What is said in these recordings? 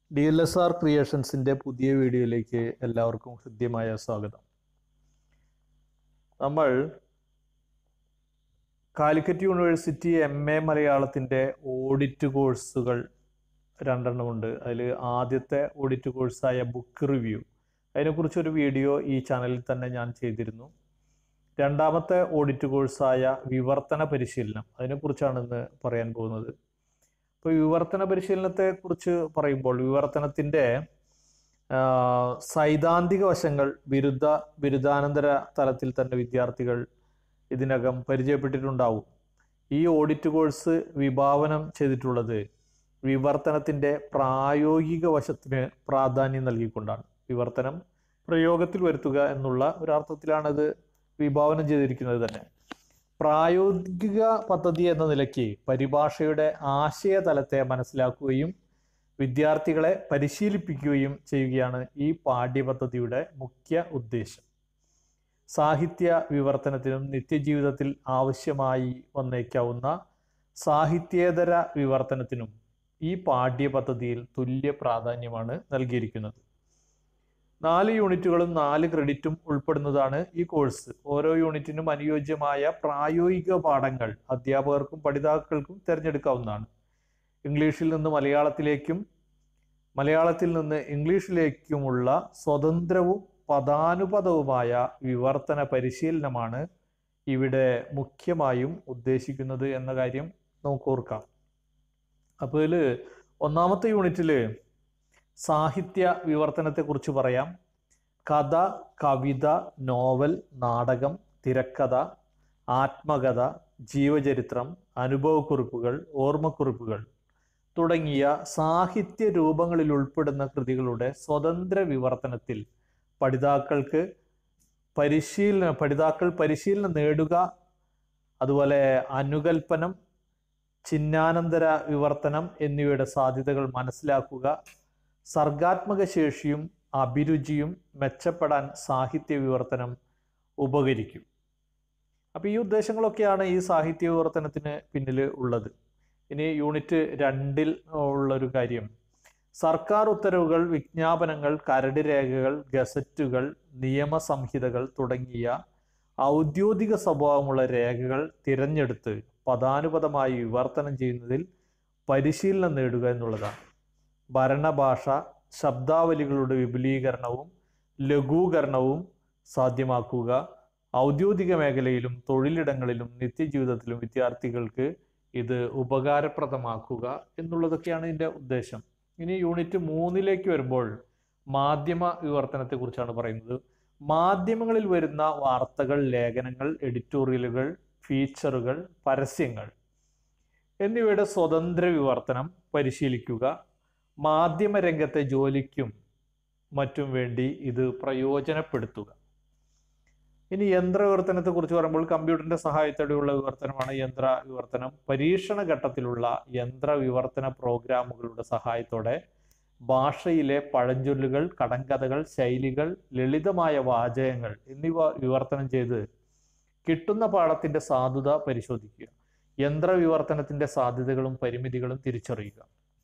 D L S R ക്രിയേഷൻസിൻ്റെ പുതിയ വീഡിയോയിലേക്ക് എല്ലാവർക്കും ഹൃദ്യമായ സ്വാഗതം നമ്മൾ കാലിക്കറ്റ് യൂണിവേഴ്സിറ്റി എം എ മലയാളത്തിൻ്റെ ഓഡിറ്റ് കോഴ്സുകൾ രണ്ടെണ്ണമുണ്ട് അതിൽ ആദ്യത്തെ ഓഡിറ്റ് കോഴ്സായ ബുക്ക് റിവ്യൂ അതിനെക്കുറിച്ചൊരു വീഡിയോ ഈ ചാനലിൽ തന്നെ ഞാൻ ചെയ്തിരുന്നു രണ്ടാമത്തെ ഓഡിറ്റ് കോഴ്സായ വിവർത്തന പരിശീലനം അതിനെക്കുറിച്ചാണ് ഇന്ന് പറയാൻ പോകുന്നത് ഇപ്പോൾ വിവർത്തന പരിശീലനത്തെ കുറിച്ച് പറയുമ്പോൾ വിവർത്തനത്തിൻ്റെ ആ, സൈദ്ധാന്തിക വശങ്ങൾ ബിരുദ ബിരുദാനന്തര തലത്തിൽ തന്നെ വിദ്യാർത്ഥികൾ ഇതിനകം പരിചയപ്പെട്ടിട്ടുണ്ടാവും ഈ ഓഡിറ്റ് കോഴ്സ് വിഭാവനം ചെയ്തിട്ടുള്ളത് വിവർത്തനത്തിൻ്റെ പ്രായോഗിക വശത്തിന് പ്രാധാന്യം നൽകിക്കൊണ്ടാണ് വിവർത്തനം പ്രയോഗത്തിൽ വരുത്തുക എന്നുള്ള ഒരർത്ഥത്തിലാണത് വിഭാവനം ചെയ്തിരിക്കുന്നത് തന്നെ പ്രായോഗിക പദ്ധതി എന്ന നിലയ്ക്ക് പരിഭാഷയുടെ ആശയതലത്തെ മനസ്സിലാക്കുകയും വിദ്യാർത്ഥികളെ പരിശീലിപ്പിക്കുകയും ചെയ്യുകയാണ് ഈ പാഠ്യപദ്ധതിയുടെ മുഖ്യ ഉദ്ദേശം സാഹിത്യ വിവർത്തനത്തിനും നിത്യജീവിതത്തിൽ ആവശ്യമായി വന്നേക്കാവുന്ന സാഹിത്യേതര വിവർത്തനത്തിനും ഈ പാഠ്യപദ്ധതിയിൽ തുല്യ പ്രാധാന്യമാണ് നൽകിയിരിക്കുന്നത് നാല് യൂണിറ്റുകളും നാല് ക്രെഡിറ്റും ഉൾപ്പെടുന്നതാണ് ഈ കോഴ്സ് ഓരോ യൂണിറ്റിനും അനുയോജ്യമായ പ്രായോഗിക പാഠങ്ങൾ അധ്യാപകർക്കും പഠിതാക്കൾക്കും തിരഞ്ഞെടുക്കാവുന്നതാണ് ഇംഗ്ലീഷിൽ നിന്ന് മലയാളത്തിലേക്കും മലയാളത്തിൽ നിന്ന് ഇംഗ്ലീഷിലേക്കുമുള്ള സ്വതന്ത്രവും പദാനുപദവുമായ വിവർത്തന പരിശീലനമാണ് ഇവിടെ മുഖ്യമായും ഉദ്ദേശിക്കുന്നത് എന്ന കാര്യം നമുക്ക് ഓർക്കാം അപ്പോൾ ഇതിൽ ഒന്നാമത്തെ യൂണിറ്റിൽ സാഹിത്യ വിവർത്തനത്തെക്കുറിച്ച് പറയാം കഥ കവിത നോവൽ നാടകം തിരക്കഥ ആത്മകഥ ജീവചരിത്രം അനുഭവക്കുറിപ്പുകൾ ഓർമ്മക്കുറിപ്പുകൾ തുടങ്ങിയ സാഹിത്യ രൂപങ്ങളിൽ ഉൾപ്പെടുന്ന കൃതികളുടെ സ്വതന്ത്ര വിവർത്തനത്തിൽ പഠിതാക്കൾക്ക് പരിശീലനം പഠിതാക്കൾ പരിശീലനം നേടുക അതുപോലെ അനുകൽപ്പനം ചിഹ്നാനന്തര വിവർത്തനം എന്നിവയുടെ സാധ്യതകൾ മനസ്സിലാക്കുക സർഗാത്മക ശേഷിയും അഭിരുചിയും മെച്ചപ്പെടാൻ സാഹിത്യ വിവർത്തനം ഉപകരിക്കും അപ്പോൾ ഈ ഉദ്ദേശങ്ങളൊക്കെയാണ് ഈ സാഹിത്യ വിവർത്തനത്തിന് പിന്നിൽ ഉള്ളത് ഇനി യൂണിറ്റ് രണ്ടിൽ ഉള്ളൊരു കാര്യം സർക്കാർ ഉത്തരവുകൾ വിജ്ഞാപനങ്ങൾ കരട് രേഖകൾ ഗസറ്റുകൾ നിയമസംഹിതകൾ തുടങ്ങിയ ഔദ്യോഗിക സ്വഭാവമുള്ള രേഖകൾ തിരഞ്ഞെടുത്ത് പദാനുപദമായി വിവർത്തനം ചെയ്യുന്നതിൽ പരിശീലനം നേടുക എന്നുള്ളതാണ് ഭരണഭാഷ ശബ്ദാവലികളുടെ വിപുലീകരണവും ലഘൂകരണവും സാധ്യമാക്കുക ഔദ്യോഗിക മേഖലയിലും തൊഴിലിടങ്ങളിലും നിത്യജീവിതത്തിലും വിദ്യാർത്ഥികൾക്ക് ഇത് ഉപകാരപ്രദമാക്കുക എന്നുള്ളതൊക്കെയാണ് ഇതിൻ്റെ ഉദ്ദേശം ഇനി യൂണിറ്റ് മൂന്നിലേക്ക് വരുമ്പോൾ മാധ്യമ വിവർത്തനത്തെക്കുറിച്ചാണ് പറയുന്നത് മാധ്യമങ്ങളിൽ വരുന്ന വാർത്തകൾ ലേഖനങ്ങൾ എഡിറ്റോറിയലുകൾ ഫീച്ചറുകൾ പരസ്യങ്ങൾ എന്നിവയുടെ സ്വതന്ത്ര വിവർത്തനം പരിശീലിക്കുക മാധ്യമരംഗത്തെ ജോലിക്കും മറ്റും വേണ്ടി ഇത് പ്രയോജനപ്പെടുത്തുക ഇനി യന്ത്ര വിവർത്തനത്തെ കുറിച്ച് പറയുമ്പോൾ കമ്പ്യൂട്ടറിന്റെ സഹായത്തോടെയുള്ള വിവർത്തനമാണ് യന്ത്ര വിവർത്തനം പരീക്ഷണ ഘട്ടത്തിലുള്ള യന്ത്ര വിവർത്തന പ്രോഗ്രാമുകളുടെ സഹായത്തോടെ ഭാഷയിലെ പഴഞ്ചൊല്ലുകൾ കടങ്കഥകൾ ശൈലികൾ ലളിതമായ വാചകങ്ങൾ എന്നിവ വിവർത്തനം ചെയ്ത് കിട്ടുന്ന പാഠത്തിന്റെ സാധുത പരിശോധിക്കുക യന്ത്ര വിവർത്തനത്തിന്റെ സാധ്യതകളും പരിമിതികളും തിരിച്ചറിയുക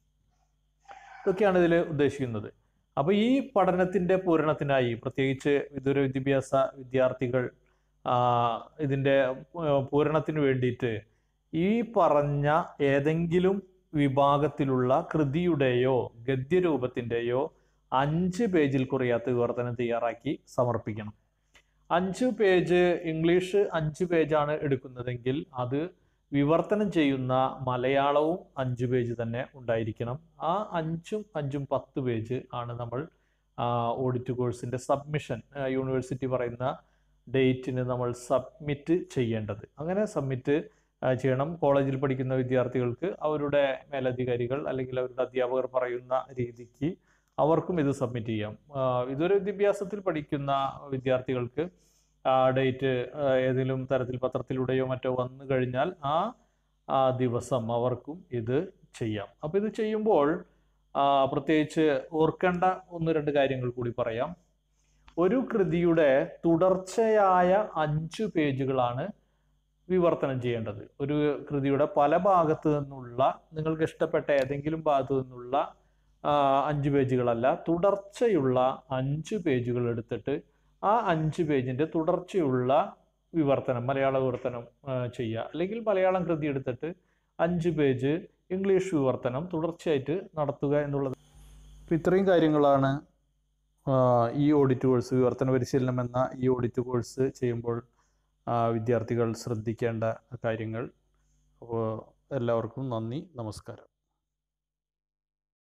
ഇതൊക്കെയാണ് ഇതിൽ ഉദ്ദേശിക്കുന്നത് അപ്പൊ ഈ പഠനത്തിന്റെ പൂരണത്തിനായി പ്രത്യേകിച്ച് വിദൂര വിദ്യാഭ്യാസ വിദ്യാർത്ഥികൾ ആ, ഇതിന്റെ ഏർ, പൂരണത്തിന് വേണ്ടിയിട്ട് ഈ പറഞ്ഞ ഏതെങ്കിലും വിഭാഗത്തിലുള്ള കൃതിയുടെയോ ഗദ്യരൂപത്തിന്റെയോ അഞ്ച് പേജിൽ കുറയാത്ത വിവർത്തനം തയ്യാറാക്കി സമർപ്പിക്കണം അഞ്ച് പേജ് ഇംഗ്ലീഷ് അഞ്ച് പേജാണ് എടുക്കുന്നതെങ്കിൽ അത് വിവർത്തനം ചെയ്യുന്ന മലയാളവും അഞ്ച് പേജ് തന്നെ ഉണ്ടായിരിക്കണം ആ അഞ്ചും അഞ്ചും പത്ത് പേജ് ആണ് നമ്മൾ ഓഡിറ്റ് കോഴ്സിന്റെ സബ്മിഷൻ യൂണിവേഴ്സിറ്റി പറയുന്ന ഡേറ്റിന് നമ്മൾ സബ്മിറ്റ് ചെയ്യേണ്ടത് അങ്ങനെ സബ്മിറ്റ് ചെയ്യണം കോളേജിൽ പഠിക്കുന്ന വിദ്യാർത്ഥികൾക്ക് അവരുടെ മേലധികാരികൾ അല്ലെങ്കിൽ അവരുടെ അധ്യാപകർ പറയുന്ന രീതിക്ക് അവർക്കും ഇത് സബ്മിറ്റ് ചെയ്യാം ആ, ഇതൊരു വിദ്യാഭ്യാസത്തിൽ പഠിക്കുന്ന വിദ്യാർത്ഥികൾക്ക് ആ ഡേറ്റ് ഏതെങ്കിലും തരത്തിൽ പത്രത്തിലൂടെയോ മറ്റോ വന്നു കഴിഞ്ഞാൽ ആ ആ ദിവസം അവർക്കും ഇത് ചെയ്യാം അപ്പോൾ ഇത് ചെയ്യുമ്പോൾ ആ, പ്രത്യേകിച്ച് ഓർക്കേണ്ട ഒന്ന് രണ്ട് കാര്യങ്ങൾ കൂടി പറയാം ഒരു കൃതിയുടെ തുടർച്ചയായ അഞ്ചു പേജുകളാണ് വിവർത്തനം ചെയ്യേണ്ടത് ഒരു കൃതിയുടെ പല ഭാഗത്തു നിന്നുള്ള നിങ്ങൾക്ക് ഇഷ്ടപ്പെട്ട ഏതെങ്കിലും ഭാഗത്തു നിന്നുള്ള ആ, അഞ്ച് പേജുകളല്ല തുടർച്ചയുള്ള അഞ്ച് പേജുകൾ എടുത്തിട്ട് ആ അഞ്ച് പേജിൻ്റെ തുടർച്ചയുള്ള വിവർത്തനം മലയാള വിവർത്തനം ആ, ചെയ്യുക അല്ലെങ്കിൽ മലയാളം കൃതി എടുത്തിട്ട് അഞ്ച് പേജ് ഇംഗ്ലീഷ് വിവർത്തനം തുടർച്ചയായിട്ട് നടത്തുക എന്നുള്ളത് അപ്പോൾ ഇത്രയും കാര്യങ്ങളാണ് ആ, ഈ ഓഡിറ്റ് കോഴ്സ് വിവർത്തന പരിശീലനം എന്ന ഈ ഓഡിറ്റ് കോഴ്സ് ചെയ്യുമ്പോൾ ആ, വിദ്യാർത്ഥികൾ ശ്രദ്ധിക്കേണ്ട കാര്യങ്ങൾ അപ്പോൾ എല്ലാവർക്കും നന്ദി നമസ്കാരം